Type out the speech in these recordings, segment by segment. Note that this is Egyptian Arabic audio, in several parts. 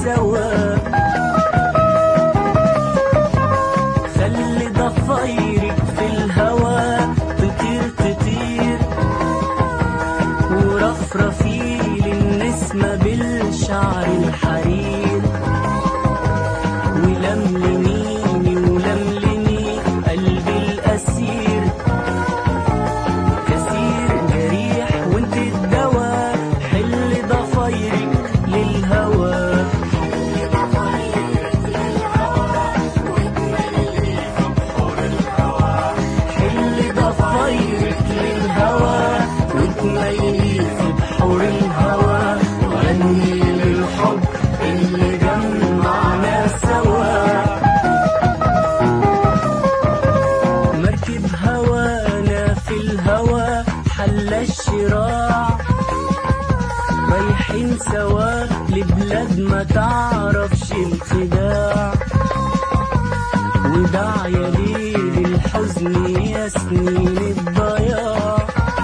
سوا خلي ضفايرك في الهوا تطير تطير ورفرفي للنسمة بالشعر الحرير ولملميني ولملمي قلبي الأسير كثير جريح وانت الدواء حل ضفايرك للهوى حل ضفايرك للهوى وتميلي في بحور الهوى غني للحب اللي جمعنا سوا مركب هوانا في الهوى حل الشراع رايحين سوا لبلاد ما تعرفش الخداع وداع يا ليل الحزن يا سنين الضياع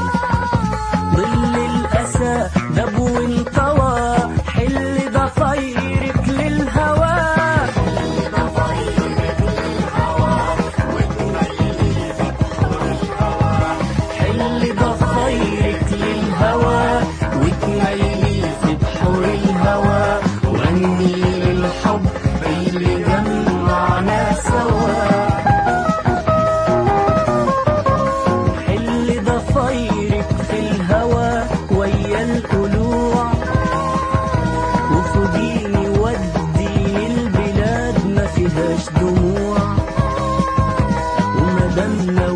ظل الأسى دب وانطوى حل ضفايرك للهوى حل ضفايرك للهوى وتميلي في بحور الهوى وغني للحب اللي جمعنا سوا حل ضفايرك في الهوى ويا القلوع وخديني وديني البلاد ما فيهاش دموع ومدامنا